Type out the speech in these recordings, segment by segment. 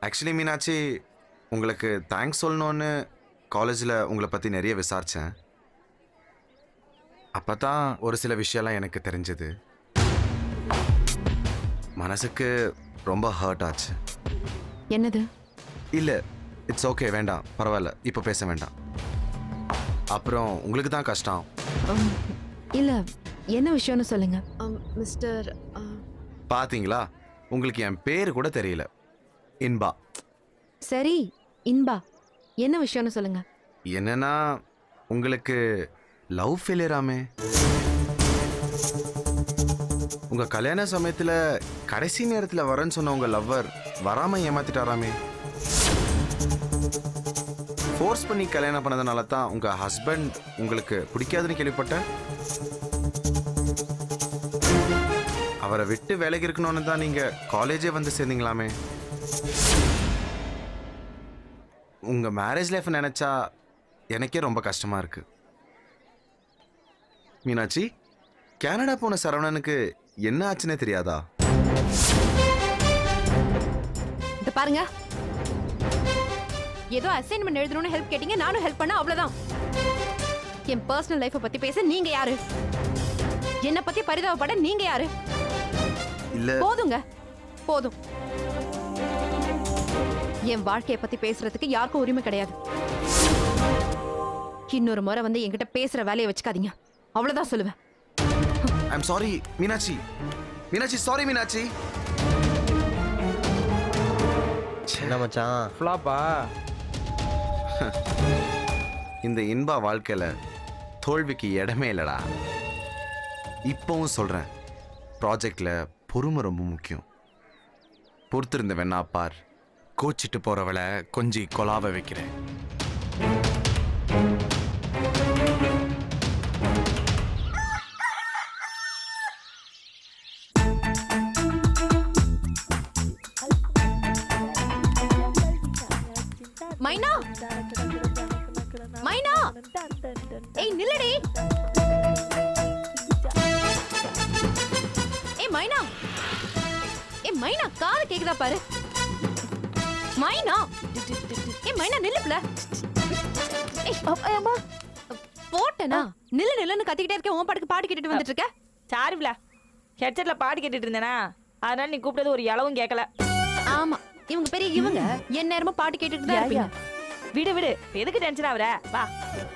Actually Meenakshi உங்களுக்கு thanks சொல்லணும்னு காலேஜில் உங்களை பற்றி நிறைய விசாரித்தேன் அப்போ தான் ஒரு சில விஷயம்லாம் எனக்கு தெரிஞ்சது மனசுக்கு ரொம்ப ஹர்ட் ஆச்சு என்னது இல்லை இட்ஸ் ஓகே வேண்டாம் பரவாயில்ல இப்போ பேச வேண்டாம் அப்புறம் உங்களுக்கு தான் கஷ்டம் உம், இல்ல என்ன விஷயம்னு சொல்லுங்க மிஸ்டர் பாத்தீங்களா உங்களுக்கு என் பேர் கூட தெரியல இன்பா சரி இன்பா என்ன விஷயம்னு சொல்லுங்க என்னன்னா உங்களுக்கு லவ் ஃபெயிலியராமே உங்க கல்யாண சமயத்துல கடைசி நேரத்துல வரேன்னு சொன்ன உங்க லவ்வர் வராம ஏமாத்திட்டாராமே ஃபோர்ஸ் பண்ணி கல்யாணம் பண்ணதுனால தான் உங்க ஹஸ்பண்ட் உங்களுக்கு பிடிக்காதுன்னு கேள்விப்பட்டேன் அவரை விட்டு வேலைக்கு இருக்கணும்னு தான் நீங்க காலேஜே வந்து சேர்ந்தீங்களாமே உங்க மேரேஜ் லைஃப் நினைச்சா எனக்கே ரொம்ப கஷ்டமா இருக்கு மீனாட்சி கனடா போன சரவணனுக்கு என்ன ஆச்சுன்னே தெரியாதா இத பாருங்க ஏதோ அசைன்மெண்ட் எழுதணும்னு ஹெல்ப் கேட்டீங்க நானும் ஹெல்ப் பண்ண அவ்வளவுதான் என் பர்சனல் லைஃப பத்தி பேச நீங்க யாரு என்ன பத்தி பரிதாபப்பட நீங்க யாரு இல்ல போதுங்க போதும் என் வாழ்க்கைய பத்தி பேசுறதுக்கு யாருக்கும் உரிமை கிடையாது இன்னொரு முறை வந்து என்கிட்ட பேசுற வேலையை வச்சுக்காதீங்க அவ்வளவுதான் சொல்லுவேன் I'm sorry Meenakshi Meenakshi sorry Meenakshi என்ன மச்சான் ஃப்ளாப்பா இந்த இன்பா வாழ்க்கையில தோல்விக்கு இடமே இல்லடா இப்பவும் சொல்றேன் ப்ராஜெக்ட்ல பொறுமை ரொம்ப முக்கியம் பொறுத்திருந்த வேணா பார் கோச்சிட்டு போறவளை கொஞ்சி கொலாவ வைக்கிறேன் மைனா மைனா ஏய் நில்லடி ஏய் மைனா ஏய் மைனா காது கேக்குதா பாரு மைனா ஏய் மைனா நில்லுப்ல ஏய் அம்மா போட்டனா நில்லு நில்லுன்னு கத்திக்கிட்டே இருக்கேன் உன் பாட்டுக்கு பாட்டு கேட்டுட்டு வந்துட்டு இருக்க சாரிப்ல ஹெட்செட்ல பாட்டு கேட்டுட்டு இருந்தேனா அதனால நீ கூப்பிட்டது ஒரு இளவும் கேட்கல ஆமா இவங்க பெரிய இவங்க என் நேரமும் பாட்டு கேட்டுட்டு தான் இருப்பீங்க விடு விடு எதுக்கு டென்ஷன் ஆகுற வா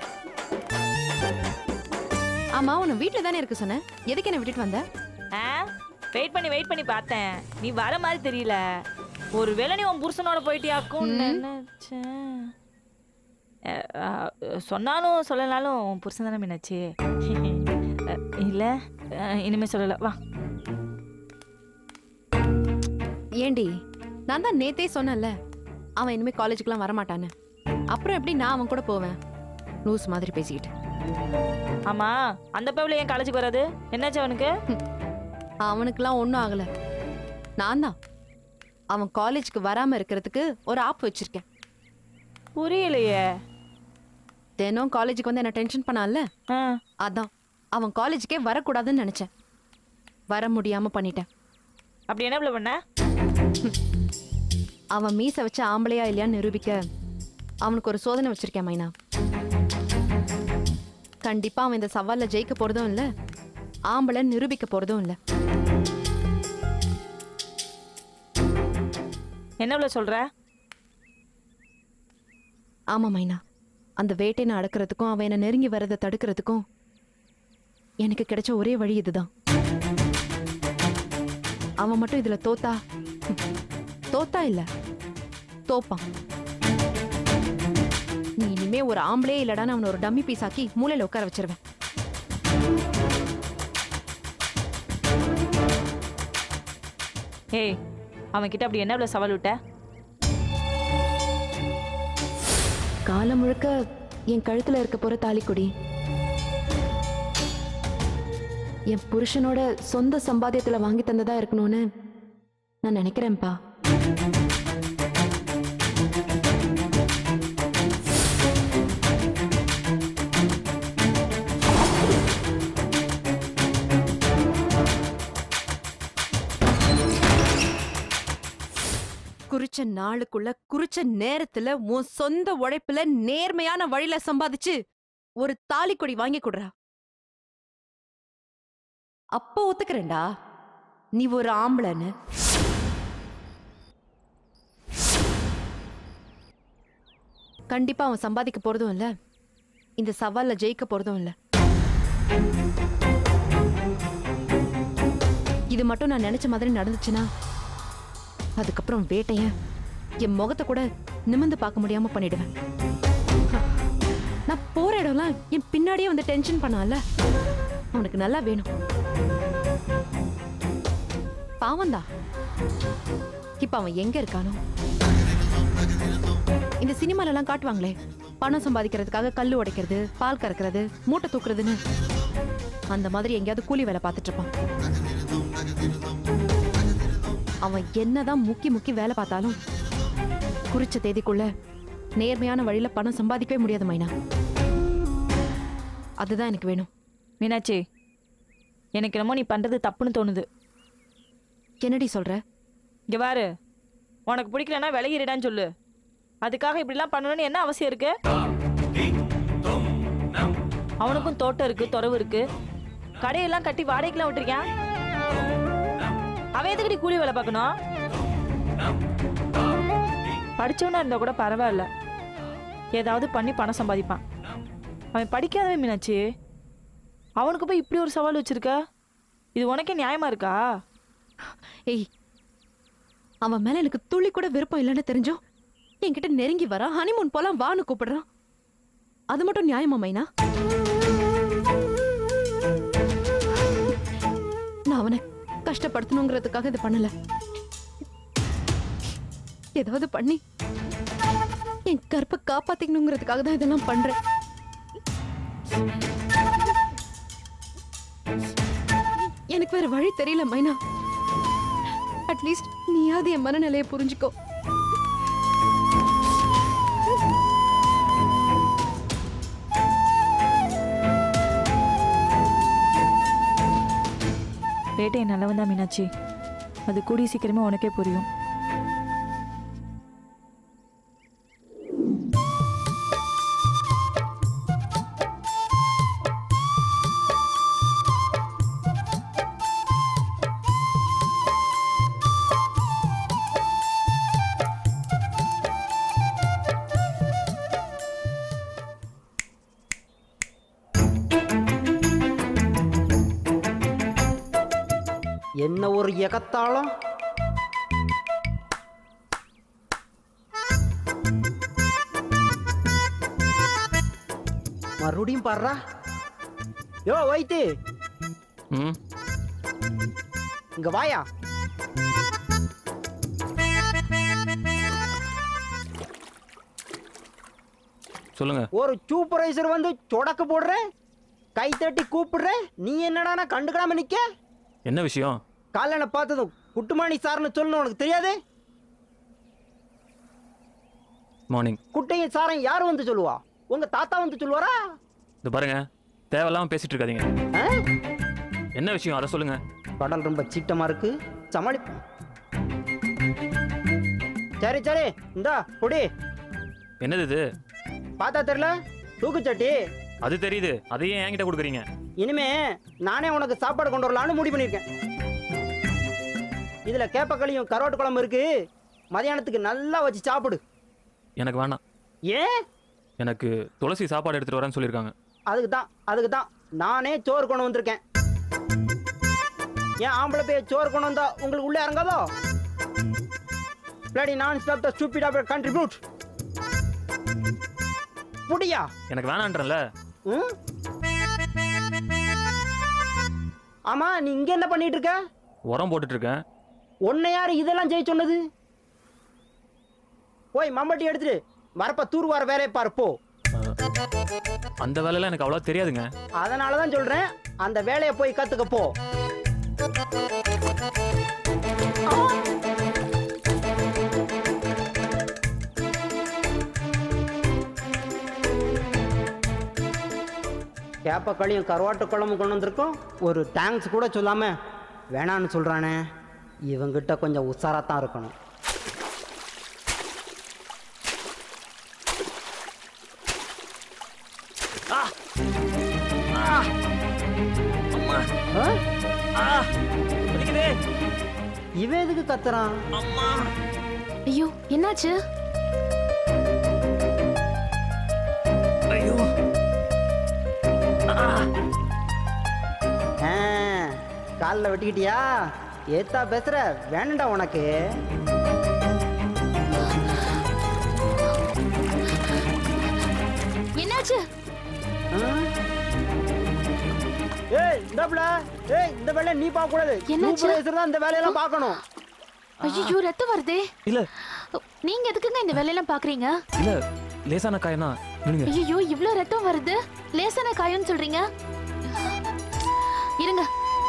ஆமா உன்னை வீட்ல தானே இருக்க சொன்னேன் எதுக்கு என்ன விட்டுட்டு வந்த ஆ வெயிட் பண்ணி வெயிட் பண்ணி பார்த்தேன் நீ வர மாதிரி தெரியல ஒருவேளை நீ உன் புருஷனோட போயிட்டியாக்கும் நினைச்சேன் அஹ், அஹ், சொன்னாலும் சொல்லனாலும் உன் புருஷன் தானே மீனாச்சு அஹ், இல்ல அஹ், இனிமே சொல்லல வா ஏண்டி நான் தான் நேத்தே சொன்னேன்ல அவன் இனிமே காலேஜுக்குலாம் வரமாட்டான்னு அப்புறம் எப்படி நான் அவன் கூட போவேன் லூஸ் மாதிரி பேசிக்கிட்டு ஆமா அந்த பைபிள் ஏன் காலேஜுக்கு வராது என்னாச்சு அவனுக்கு அவனுக்குலாம் ஒன்றும் ஆகல நான் தான் அவன் காலேஜுக்கு வராம இருக்கிறதுக்கு ஒரு ஆப் வச்சிருக்கேன் புரியலையே தினம் காலேஜுக்கு வந்து என்ன டென்ஷன் பண்ணான்ல ஆ, அதான் அவன் காலேஜுக்கே வரக்கூடாதுன்னு நினைச்சேன் வர முடியாம பண்ணிட்டேன் அப்படி என்ன பிள்ளை பண்ண அவன் மீச வச்ச ஆம்பளையா இல்லையான்னு நிரூபிக்க அவனுக்கு ஒரு சோதனை வச்சிருக்கேன் மைனா கண்டிப்பா அவன் இந்த சவால்ல ஜெயிக்க போறதும் இல்ல ஆம்பளை நிரூபிக்க போறதும் இல்ல என்ன பிள்ளை சொல்ற ஆமா மைனா அந்த வேட்டையை நான் அடக்கிறதுக்கும் அவன் என்னை நெருங்கி வரதை தடுக்கிறதுக்கும் எனக்கு கிடைச்ச ஒரே வழி இதுதான் அவன் மட்டும் இதுல தோத்தா ஹம், தோத்தா இல்ல தோப்பான் நீ இனிமே ஒரு ஆம்பளே இல்லடான்னு அவனை ஒரு டம்மி பீஸ் ஆக்கி மூலையில உட்கார வச்சிருவேன் ஏய் அவன் கிட்ட அப்படி என்ன பிள்ளை சவால் விட்ட காலம் முழுக்க என் கழுத்துல இருக்க போற தாலிக்கொடி என் புருஷனோட சொந்த சம்பாத்தியத்துல வாங்கி தந்ததா இருக்கணும்னு நான் நினைக்கிறேன்ப்பா குறிச்ச நாளுக்குள்ள குறிச்ச நேரத்துல உன் சொந்த உழைப்புல நேர்மையான வழியில சம்பாதிச்சு ஒரு தாலிக்கொடி வாங்கி கொடுறா அப்ப ஒத்துக்கிறேன்டா நீ ஒரு ஆம்பளைன்னு கண்டிப்பா அவன் சம்பாதிக்க போறதும் இல்ல இந்த சவால்ல ஜெயிக்க போறதும் இல்ல இது மட்டும் நான் நினைச்ச மாதிரி நடந்துச்சுன்னா அதுக்கப்புறம் வேட்டையன் என் முகத்தை கூட நிமிர்ந்து பார்க்க முடியாம பண்ணிடுவேன் நான் போற இடம்லாம் என் பின்னாடியே வந்து டென்ஷன் பண்ணான்ல அவனுக்கு நல்லா வேணும் பாவம்தான் இப்ப அவன் எங்க இருக்கானோ இந்த சினிமால எல்லாம் காட்டுவாங்களே பணம் சம்பாதிக்கிறதுக்காக கல்லு உடைக்கிறது பால் கறக்கிறது மூட்டை தூக்குறதுன்னு அந்த மாதிரி எங்கேயாவது கூலி வேலை பார்த்துட்டு இருப்பான் அவன் என்னதான் முக்கி முக்கி வேலை பார்த்தாலும் குறிச்ச தேதிக்குள்ள நேர்மையான வழியில பணம் சம்பாதிக்கவே முடியாது மைனா அதுதான் எனக்கு வேணும் மீனாட்சி எனக்கு என்னமோ நீ பண்றது தப்புன்னு தோணுது என்னடி சொல்ற இங்க பாரு உனக்கு பிடிக்கலன்னா விலகிடுடான்னு சொல்லு அதுக்காக இப்படிலாம் பண்ணணும்னு என்ன அவசியம் இருக்கு அவனுக்கும் தோட்டம் இருக்கு துறவு இருக்கு கடையெல்லாம் கட்டி வாடகைக்கெல்லாம் விட்டுருக்கான் அவன் எதுக்கடி கூலி வேலை பார்க்கணும் படிச்சவனா இருந்தா கூட பரவாயில்ல ஏதாவது பண்ணி பணம் சம்பாதிப்பான் அவன் படிக்காதவன் மீனாட்சி அவனுக்கு போய் இப்படி ஒரு சவால் வச்சிருக்க இது உனக்கே நியாயமா இருக்கா ஏய் அவன் மேல எனக்கு துளி கூட விருப்பம் இல்லைன்னு தெரிஞ்சும் என்கிட்ட நெருங்கி வரான் ஹனிமூன் போலாம் வான்னு கூப்பிடுறான் அது மட்டும் நியாயமா மைனா நான் அவனை கஷ்டப்படுத்தணுங்கிறதுக்காக இது பண்ணல ஏதாவது பண்ணி என் கற்பை காப்பாத்திக்கணுங்கிறதுக்காக தான் இதெல்லாம் பண்றேன் எனக்கு வேற வழி தெரியல மைனா அட்லீஸ்ட் நீயாவது என் மனநிலையை புரிஞ்சுக்கோ வேட்டை நல்லவன் தான் மீனாட்சி அது கூடிய சீக்கிரமே உனக்கே புரியும் என்ன ஒரு எகத்தாளம் மறுபடியும் பாடுறா யோ வைத்து ம் இங்க வாயா சொல்லுங்க ஒரு சூப்பர்வைசர் வந்து சொடக்கு போடுற கை தட்டி கூப்பிடுற நீ என்னடானா கண்டுக்காம நிக்க என்ன விஷயம் காலையில பார்த்ததும் குட்டுமாணி சார்னு சொல்லணும் உனக்கு தெரியாது மார்னிங் குட்டையும் சாரம் யார் வந்து சொல்லுவா உங்க தாத்தா வந்து சொல்லுவாரா இது பாருங்க தேவையில்லாம பேசிட்டு இருக்காதீங்க ஆ? என்ன விஷயம் அதை சொல்லுங்க கடல் ரொம்ப சீட்டமா இருக்கு சமாளிப்போம் சரி சரி இந்தா குடி என்னது இது பார்த்தா தெரியல தூக்குச்சட்டி அது தெரியுது அதையே என்கிட்ட கொடுக்குறீங்க இனிமே நானே உனக்கு சாப்பாடு கொண்டு வரலான்னு முடிவு பண்ணியிருக்கேன் இதுல கேப்பக்களியும் கரோட்டு குழம்பு இருக்கு மதியானத்துக்கு நல்லா வச்சு சாப்பிடு எனக்கு வேணாம் ஏன் எனக்கு துளசி சாப்பாடு எடுத்துட்டு வரேன்னு சொல்லியிருக்காங்க அதுக்கு தான் அதுக்கு தான் நானே சோறு கொண்டு வந்திருக்கேன் ஏன் ஆம்பளை போய் சோறு கொண்டு வந்தா உங்களுக்கு உள்ள இறங்காதோ பிளாடி நான் stop the stupid of contribute புடியா எனக்கு வேணான்றேன்ல ம்? ஆமா நீ இங்க என்ன பண்ணிட்டு இருக்க உரம் போட்டுட்டு இருக்கேன் உன்னை யாரு இதெல்லாம் செய்ய சொன்னது போய் மம்பட்டி எடுத்துட்டு வரப்ப தூர்வார வேலையை பாரு போ அஹ், அந்த வேலையெல்லாம் எனக்கு அவ்வளோ தெரியாதுங்க அதனால தான் சொல்றேன் அந்த வேலையை போய் கத்துக்க போ கேப்பக்களியும் கருவாட்டு குழம்பு கொண்டு வந்திருக்கோம் ஒரு தேங்க்ஸ் கூட சொல்லாம வேணான்னு சொல்றானே இவங்கிட்ட கொஞ்சம் உஷாரா தான் இருக்கணும் ஆ? ஆ வலிக்குதே இவன் எதுக்கு கத்துறான் அம்மா ஐயோ என்னாச்சு ஐயோ ஆ ஆ, கால்ல வெட்டிக்கிட்டியா ஏத்தா பேசுற வேணும்டா உனக்கு என்னாச்சு ஆ? ஏய் இந்தாப்புல ஏய் இந்த வேலையை நீ பார்க்க கூடாது என்னாச்சு? சூப்பர்வைசர் தான் இந்த வேலையெல்லாம் பார்க்கணும் ஐயோ ரத்தம் வருதே இல்ல நீங்க எதுக்குங்க இந்த வேலையெல்லாம் பாக்குறீங்க இல்ல லேசான காயம் தான் நில்லுங்க ஐயோ இவ்ளோ ரத்தம் வருது லேசான காயம்னு சொல்றீங்க இருங்க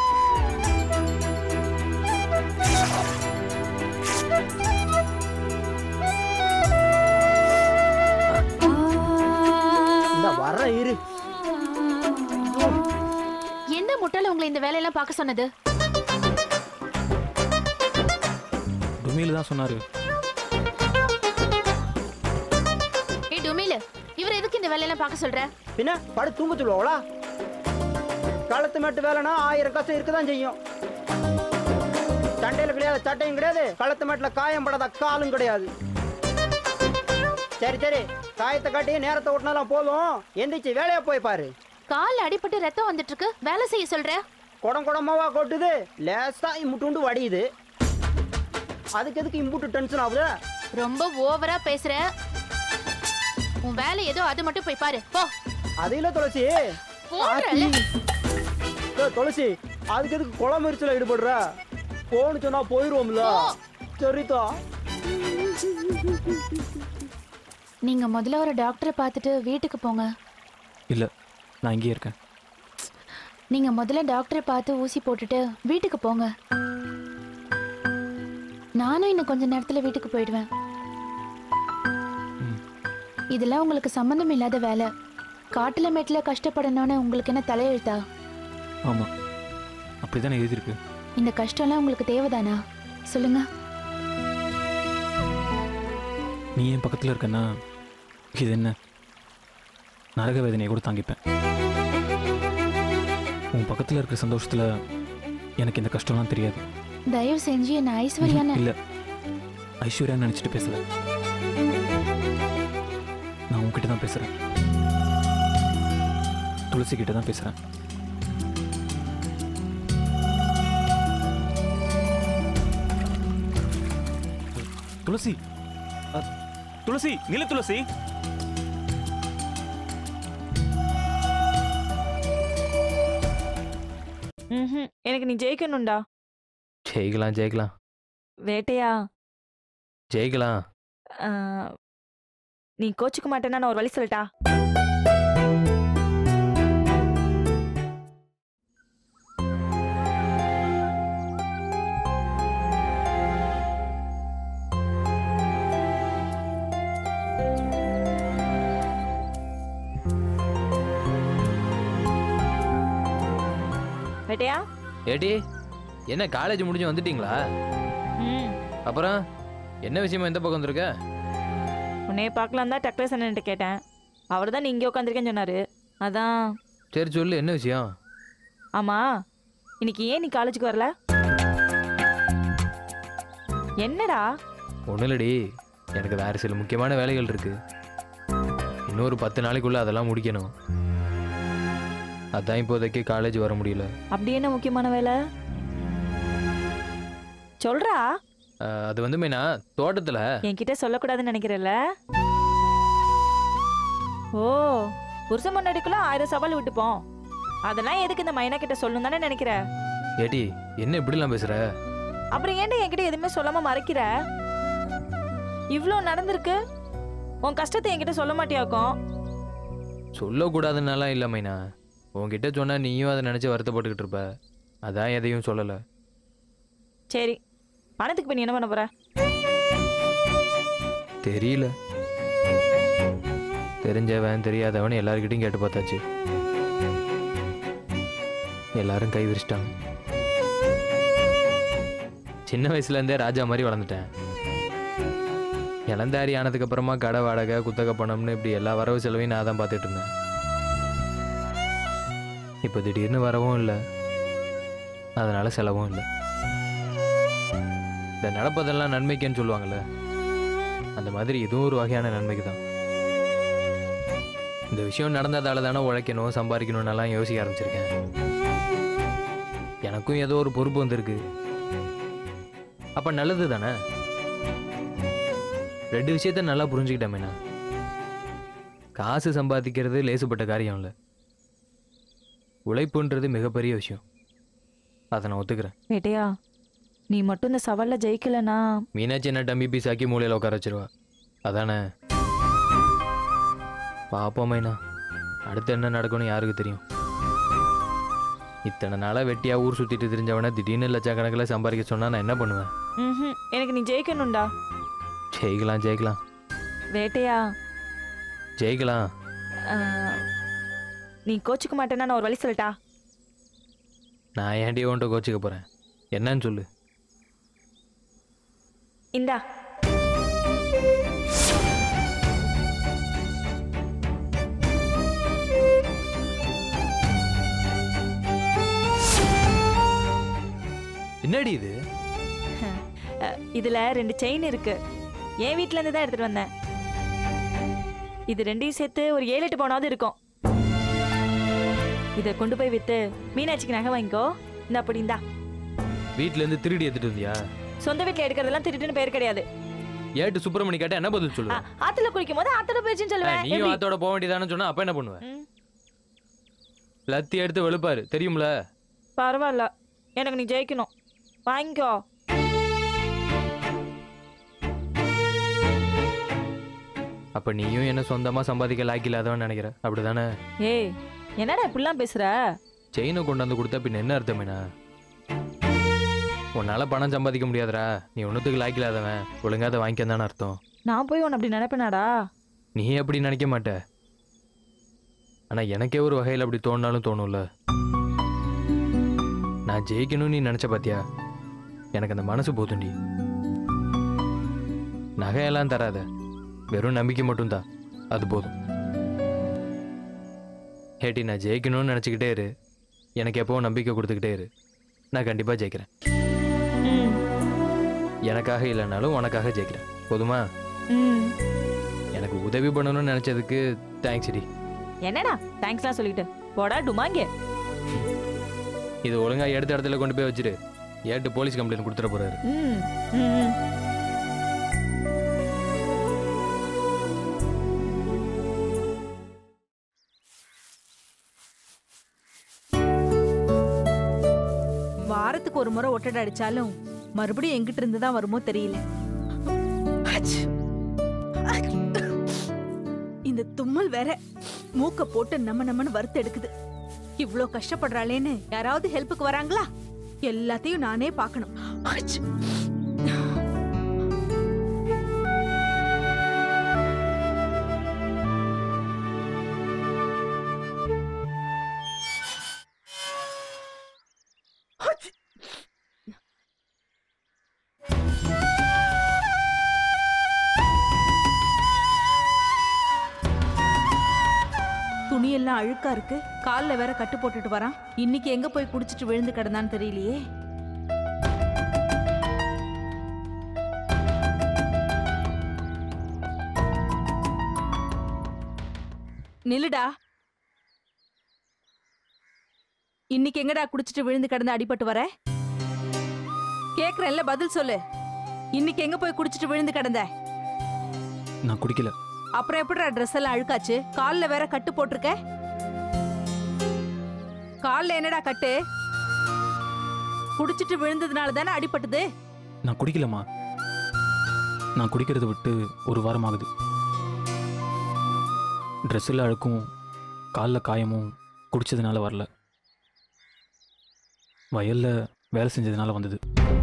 இந்த வர இரு எந்த முட்டால உங்களை இந்த வேலையெல்லாம் பார்க்க சொன்னது டுமியில் தான் சொன்னாரு ஏய் டுமில இவர் எதுக்கு இந்த வேலையெல்லாம் பார்க்க சொல்ற பின்ன படு தூங்க சொல்லுவாங்களா களத்து மேட்டு வேலைனா ஆயிரம் கஷ்டம் இருக்கதான் செய்யும் சண்டையில கிடையாது சட்டையும் கிடையாது களத்து மேட்டுல காயம் படாத காலும் கிடையாது சரி சரி காயத்தை காட்டி நேரத்தை ஓட்டினாலும் போதும் எந்திரிச்சு வேலையா போய் பாரு கால் அடிபட்டு ரத்தம் வந்துட்டு இருக்கு வேலை செய்ய சொல்ற குடம் குடமாவா கொட்டுது லேசா இம்புட்டு வடியுது அதுக்கு எதுக்கு இம்புட்டு டென்ஷன் ஆகுது ரொம்ப ஓவரா பேசுற உன் வேலை ஏதோ அது மட்டும் போய் பாரு போ அது இல்ல துளசி போடுறல ஏய், துளசி அதுக்கு எதுக்கு குளம் எரிச்சல ஈடுபடுற போன்னு சொன்னா போயிருவோம்ல சரிதா நீங்க முதல்ல ஒரு டாக்டரை பார்த்துட்டு வீட்டுக்கு போங்க இல்ல நான் இங்கேயே இருக்கேன் நீங்க முதல்ல டாக்டரை பார்த்து ஊசி போட்டுட்டு வீட்டுக்கு போங்க நானும் இன்னும் கொஞ்ச நேரத்துல வீட்டுக்கு போயிடுவேன் ம். இதெல்லாம் உங்களுக்கு சம்மந்தம் இல்லாத வேலை காட்டுல மேட்டுல கஷ்டப்படணும்னு உங்களுக்கு என்ன தலையெழுத்தா ஆமா அப்படிதானே எழுதியிருக்கு இந்த கஷ்டம்லாம் உங்களுக்கு தேவைதானா சொல்லுங்க நீ என் பக்கத்துல இருக்கன்னா இது என்ன நரக வேதனையை கூட தாங்கிப்பேன் உன் பக்கத்துல இருக்கிற சந்தோஷத்துல எனக்கு இந்த கஷ்டம்லாம் தெரியாது தயவு செஞ்சு என்ன ஐஸ்வர்யான இல்ல ஐஸ்வர்யா நினைச்சிட்டு பேசல நான் உன்கிட்ட தான் பேசுறேன் துளசி கிட்ட தான் பேசுறேன் துளசி அ, துளசி நில துளசி ம்ஹும். எனக்கு நீ ஜெயிக்கணும்டா ஜெயிக்கலாம் ஜெயிக்கலாம் வேட்டையா ஜெயிக்கலாம் ஆ, நீ கோச்சுக்க மாட்டேன்னா நான் ஒரு வழி சொல்லட்டா வேட்டையா ஏடி என்ன காலேஜ் முடிஞ்சு வந்துட்டீங்களா ம் அப்புறம் என்ன விஷயமா இந்த பக்கம் வந்திருக்க உன்னைய பார்க்கலாம் தான் டக்ளஸ் அண்ணன்ட்ட கேட்டேன் அவர் தான் நீ இங்கே உட்காந்துருக்கேன்னு சொன்னாரு அதான் சரி சொல்லு என்ன விஷயம் ஆமா இன்னைக்கு ஏன் நீ காலேஜுக்கு வரல என்னடா ஒன்றும் இல்லடி எனக்கு வேறு சில முக்கியமான வேலைகள் இருக்கு இன்னொரு பத்து நாளைக்குள்ள அதெல்லாம் முடிக்கணும் அதான் இப்போதைக்கு காலேஜ் வர முடியல அப்படி என்ன முக்கியமான வேலை சொல்றா அஹ், அது வந்து மெயினா தோட்டத்தில் என்கிட்ட சொல்லக்கூடாதுன்னு நினைக்கிறல்ல ஓ புருஷன் முன்னாடிக்குள்ள ஆயிரம் சவால் விட்டுப்போம் அதெல்லாம் எதுக்கு இந்த மைனா கிட்ட சொல்லணும் தானே நினைக்கிற ஏடி என்ன இப்படிலாம் பேசுற அப்புறம் ஏன்டா என்கிட்ட எதுவுமே சொல்லாம மறைக்கிற இவ்ளோ நடந்திருக்கு உன் கஷ்டத்தை என்கிட்ட சொல்ல மாட்டியாக்கும் சொல்லக்கூடாதுன்னாலாம் இல்லை மைனா உன்கிட்ட சொன்னா நீயும் அதை நினச்சி வருத்தப்பட்டுக்கிட்டு இருப்ப அதான் எதையும் சொல்லலை சரி பணத்துக்கு இப்ப நீ என்ன பண்ண போற தெரியல தெரிஞ்சவன் தெரியாதவன் எல்லாருக்கிட்டையும் கேட்டு பார்த்தாச்சு எல்லாரும் கை விரிச்சிட்டாங்க சின்ன வயசுலேருந்தே ராஜா மாதிரி வளர்ந்துட்டேன் இளந்தாரி ஆனதுக்கு அப்புறமா கடை வாடகை குத்தகை பணம்னு இப்படி எல்லா வரவு செலவையும் நான் தான் பார்த்துட்டு இருந்தேன் இப்போ திடீர்னு வரவும் இல்லை அதனால செலவும் இல்லை இந்த நடப்பதெல்லாம் நன்மைக்குன்னு சொல்லுவாங்கல்ல அந்த மாதிரி இதுவும் ஒரு வகையான நன்மைக்கு தான் இந்த விஷயம் நடந்ததால தானே உழைக்கணும் சம்பாதிக்கணும்னெல்லாம் யோசிக்க ஆரம்பிச்சிருக்கேன் எனக்கும் ஏதோ ஒரு பொறுப்பு வந்திருக்கு அப்ப நல்லது தானே ரெண்டு விஷயத்த நல்லா புரிஞ்சுக்கிட்டேன் காசு சம்பாதிக்கிறது லேசுப்பட்ட காரியம் இல்லை உழைப்புன்றது மிகப்பெரிய விஷயம் அதை நான் ஒத்துக்கிறேன் வேட்டையா நீ மட்டும் இந்த சவால்ல ஜெயிக்கலனா மீனாட்சி என்ன டம்மி பீஸ் ஆக்கி மூலையில் உட்கார வச்சிருவா அதானே பாப்போம் மைனா அடுத்து என்ன நடக்கும்னு யாருக்கு தெரியும் இத்தனை நாளாக வெட்டியாக ஊர் சுற்றிட்டு தெரிஞ்சவனை திடீர்னு லட்சக்கணக்கில் சம்பாதிக்க சொன்னால் நான் என்ன பண்ணுவேன் ம்ஹும். எனக்கு நீ ஜெயிக்கணும்டா ஜெயிக்கலாம் ஜெயிக்கலாம் வேட்டையா ஜெயிக்கலாம் ஆஹ், நீ கோச்சிக்க மாட்டேன்னா நான் ஒரு வழி சொல்லட்டா நான் ஏன்டி உன்ட்ட கோச்சிக்க போகிறேன் என்னன்னு சொல்லு இந்தா என்னடி இது அஹ், இதுல ரெண்டு செயின் இருக்கு என் வீட்ல இருந்து தான் எடுத்துட்டு வந்தேன் இது ரெண்டையும் சேர்த்து ஒரு ஏழு எட்டு பவுனாவது இருக்கும் இதை கொண்டு போய் வித்து மீனாட்சிக்கு நகை வாங்கிக்கோ இந்த அப்படி இந்தா வீட்டிலேருந்து திருடி எடுத்துட்டு வந்தியா சொந்த வீட்ல எடுக்கிறதெல்லாம் திருட்டுன்னு பேர் கிடையாது ஏட்டு சுப்பிரமணி கேட்டால் என்ன பதில் ஆ, சொல்லுவேன் ஆத்துல குளிக்கும் போது ஆத்துல போயிடுச்சுன்னு சொல்லுவேன் நீயும் எப்படி? ஆத்தோட போக வேண்டியதானு சொன்னா அப்ப என்ன பண்ணுவேன் ம், லத்தி எடுத்து வெளுப்பாரு தெரியும்ல பரவாயில்ல எனக்கு நீ ஜெயிக்கணும் வாங்கிக்கோ அப்ப நீயும் என்ன சொந்தமா சம்பாதிக்க லாக்கி இல்லாதவன் நினைக்கிற அப்படிதானே ஏய் என்னடா இப்படிலாம் பேசுற செயினை கொண்டாந்து கொடுத்தா பின்ன என்ன அர்த்தமேனா உன்னால பணம் சம்பாதிக்க முடியாதுடா நீ ஒன்றுத்துக்கு லாக்கி இல்லாதவன் ஒழுங்கா அதை வாங்கிக்க தானே அர்த்தம் நான் போய் உன்னை அப்படி நினைப்பேனாடா நீ அப்படி நினைக்க மாட்ட ஆனா எனக்கே ஒரு வகையில் அப்படி தோணுனாலும் தோணும்ல நான் ஜெயிக்கணும்னு நீ நினைச்ச பாத்தியா எனக்கு அந்த மனசு போதுண்டி நகையெல்லாம் தராத வெறும் நம்பிக்கை மட்டும்தான் அது போதும் ஹேட்டி நான் ஜெயிக்கணும்னு நினச்சிக்கிட்டே இரு எனக்கு எப்போவும் நம்பிக்கை கொடுத்துக்கிட்டே இரு நான் கண்டிப்பாக ஜெயிக்கிறேன் ம் எனக்காக இல்லைனாலும் உனக்காக ஜெயிக்கிறேன் போதுமா ம் எனக்கு உதவி பண்ணணும்னு நினச்சதுக்கு தேங்க்ஸ் டி என்னடா தேங்க்ஸ்லாம் சொல்லிட்டு போடா டுமாங்க இது ஒழுங்கா எடுத்த இடத்துல கொண்டு போய் வச்சிரு ஏட்டு போலீஸ் கம்ப்ளைண்ட் கொடுத்துட போறாரு ம் ம் வாரத்துக்கு ஒரு முறை ஒட்டடை அடிச்சாலும் மறுபடியும் எங்கிட்ட இருந்து தான் வருமோ தெரியல அச்! இந்த தும்மல் வேற மூக்க போட்டு நம்ம நம்மன்னு வறுத்து எடுக்குது இவ்ளோ கஷ்டப்படுறாளேன்னு யாராவது ஹெல்ப்புக்கு வராங்களா எல்லாத்தையும் நானே பார்க்கணும் அச்! துணியெல்லாம் அழுக்கா இருக்கு கால்ல வேற கட்டு போட்டுட்டு வரான் இன்னைக்கு எங்க போய் குடிச்சிட்டு விழுந்து கிடந்தான்னு தெரியலையே நில்லுடா இன்னைக்கு எங்கடா குடிச்சிட்டு விழுந்து கிடந்து அடிபட்டு வர கேக்குறேன்ல பதில் சொல்லு இன்னைக்கு எங்க போய் குடிச்சிட்டு விழுந்து கிடந்த நான் குடிக்கல அப்புறம் எப்படிடா ட்ரெஸ் எல்லாம் அழுக்காச்சு கால்ல வேற கட்டு போட்டிருக்க கால்ல என்னடா கட்டு குடிச்சிட்டு விழுந்ததுனால தானே அடிபட்டது நான் குடிக்கலம்மா நான் குடிக்கிறத விட்டு ஒரு வாரம் ஆகுது ட்ரெஸ்ஸில் அழுக்கும் காலில் காயமும் குடிச்சதுனால வரல வயலில் வேலை செஞ்சதுனால வந்தது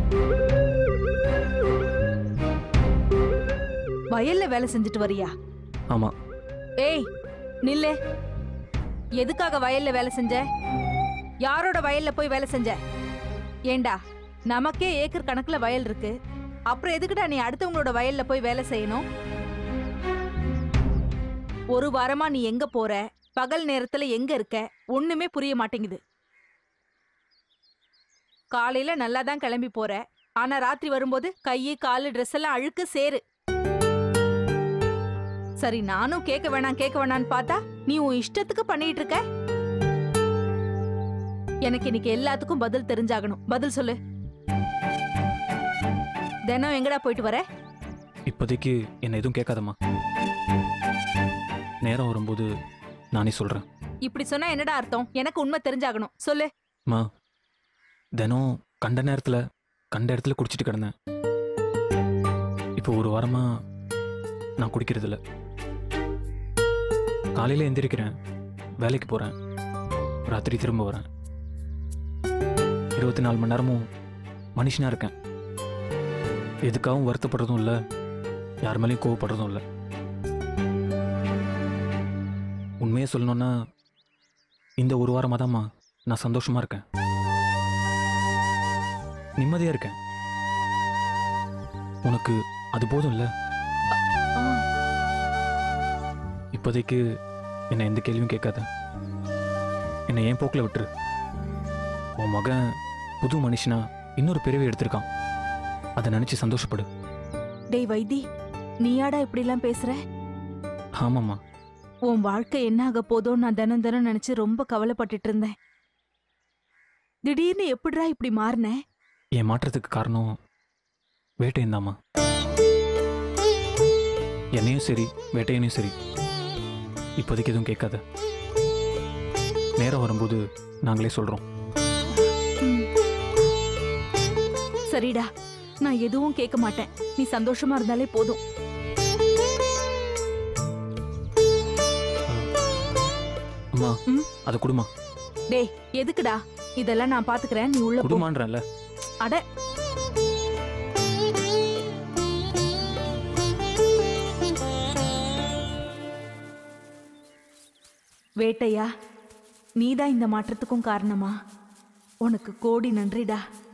வயல்ல வேலை செஞ்சுட்டு வரியா ஆமாம் ஏய் நில்லு எதுக்காக வயல்ல வேலை செஞ்ச யாரோட வயல்ல போய் வேலை செஞ்ச ஏண்டா நமக்கே ஏக்கர் கணக்குல வயல் இருக்கு அப்புறம் எதுக்குடா நீ அடுத்தவங்களோட வயல்ல போய் வேலை செய்யணும் ஒரு வாரமா நீ எங்க போற பகல் நேரத்துல எங்க இருக்க ஒண்ணுமே புரிய மாட்டேங்குது காலையில நல்லா தான் கிளம்பி போற ஆனா ராத்திரி வரும்போது கையு காலு ட்ரெஸ் எல்லாம் அழுக்கு சேரு சரி நானும் கேட்க வேணாம் கேட்க வேணாம்னு பார்த்தா நீ உன் இஷ்டத்துக்கு பண்ணிட்டு இருக்க எனக்கு இன்னைக்கு எல்லாத்துக்கும் பதில் தெரிஞ்சாகணும் பதில் சொல்லு தினம் எங்கடா போயிட்டு வர இப்போதைக்கு என்னை எதுவும் கேட்காதம்மா நேரம் வரும்போது நானே சொல்கிறேன் இப்படி சொன்னா என்னடா அர்த்தம் எனக்கு உண்மை தெரிஞ்சாகணும் சொல்லு மா தினம் கண்ட நேரத்தில் கண்ட இடத்துல குடிச்சிட்டு கிடந்தேன் இப்போ ஒரு வாரமாக நான் குடிக்கிறதில்ல காலையில் எந்திரிக்கிறேன் வேலைக்கு போகிறேன் ராத்திரி திரும்ப வரேன் இருபத்தி நாலு மணி நேரமும் மனுஷனாக இருக்கேன் எதுக்காகவும் வருத்தப்படுறதும் இல்லை யார் மேலேயும் கோவப்படுறதும் இல்லை உண்மையை சொல்லணும்னா இந்த ஒரு வாரமாக தான்மா நான் சந்தோஷமாக இருக்கேன் நிம்மதியாக இருக்கேன் உனக்கு அது போதும் இல்லை இப்போதைக்கு என்னை எந்த கேள்வியும் கேட்காத என்னை ஏன் போக்கில் விட்டுரு உன் மகன் புது மனுஷனா இன்னொரு பிறவி எடுத்திருக்கான் அதை நினச்சி சந்தோஷப்படு டேய் வைத்தி நீயாடா இப்படி எல்லாம் பேசுற ஆமாம்மா உன் வாழ்க்கை என்ன ஆக போதோ நான் தினம் தினம் நினைச்சு ரொம்ப கவலைப்பட்டுட்டு இருந்தேன் திடீர்னு எப்படிடா இப்படி மாறின என் மாற்றத்துக்கு காரணம் வேட்டையன் தாம்மா என்னையும் சரி வேட்டையனையும் சரி இப்போதைக்கு எதுவும் கேட்காத நேரம் வரும்போது நாங்களே சொல்கிறோம் சரிடா நான் எதுவும் கேட்க மாட்டேன் நீ சந்தோஷமா இருந்தாலே போதும் அம்மா ம்? அதை கொடுமா டேய் எதுக்குடா இதெல்லாம் நான் பாத்துக்கிறேன் நீ உள்ள போ கொடுமான்றேன்ல அட வேட்டையா நீதான் இந்த மாற்றத்துக்கும் காரணமா உனக்கு கோடி நன்றிடா